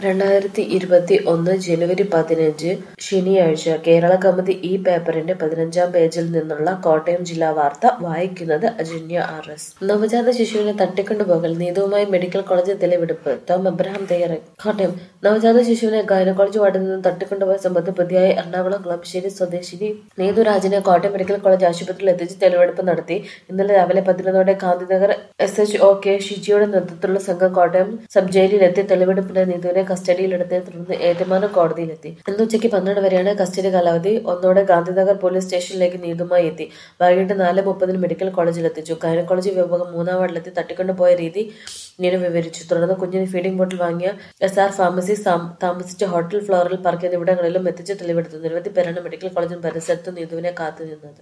രണ്ടായിരത്തി ഇരുപത്തി ഒന്ന് ജനുവരി പതിനഞ്ച് ശനിയാഴ്ച കേരള കൗമുദി ഈ പേപ്പറിന്റെ പതിനഞ്ചാം പേജിൽ നിന്നുള്ള കോട്ടയം ജില്ലാ വാർത്ത വായിക്കുന്നത് അജന്യ ആർ എസ് നവജാത ശിശുവിനെ തട്ടിക്കൊണ്ടുപോകൽ നീതുവുമായി മെഡിക്കൽ കോളേജ് തെളിവെടുപ്പ് ടോം അബ്രഹാം തയ്യാറായി കോട്ടയം നവജാത ശിശുവിനെ ഗൈനക്കോളജ് വാർഡിൽ നിന്ന് തട്ടിക്കൊണ്ടുപോയ സംബന്ധം പ്രതിയായ എറണാകുളം കുളമ്പശ്ശേരി സ്വദേശിനി നീതുരാജിനെ കോട്ടയം മെഡിക്കൽ കോളേജ് ആശുപത്രിയിൽ എത്തിച്ച് തെളിവെടുപ്പ് നടത്തി ഇന്നലെ രാവിലെ പതിനൊന്നോടെ Gandhinagar S H O K ഷിജിയുടെ നേതൃത്വത്തിലുള്ള സംഘം കോട്ടയം സബ് ജയിലിലെത്തി തെളിവെടുപ്പിന് നീതുവിനെ കസ്റ്റഡിയിലെടുത്തതിനെ തുടർന്ന് ഏറ്റുമാനൂർ കോടതിയിലെത്തി ഇന്ന് ഉച്ചയ്ക്ക് പന്ത്രണ്ട് വരെയാണ് കസ്റ്റഡി കാലാവധി ഒന്നോടെ ഗാന്ധിനഗർ പോലീസ് സ്റ്റേഷനിലേക്ക് നീതുമായി എത്തി വൈകിട്ട് നാല് മുപ്പതിന് മെഡിക്കൽ കോളേജിൽ എത്തിച്ചു ഗൈനക്കോളജി വിഭാഗം മൂന്നാം വാർഡിലെത്തി തട്ടിക്കൊണ്ടുപോയ രീതി നീനു വിവരിച്ചു തുടർന്ന് കുഞ്ഞിന് ഫീഡിംഗ് ബോട്ടിൽ വാങ്ങിയ എസ് ആർ ഫാർമസി താമസിച്ച ഹോട്ടൽ ഫ്ലോറിൽ പാർക്ക് എന്നിവിടങ്ങളിലും എത്തിച്ച് തെളിവെടുത്തു നിരവധി പേരാണ് മെഡിക്കൽ കോളേജിന് പരിസരത്ത് നീതുവിനെ കാത്തുനിന്നത്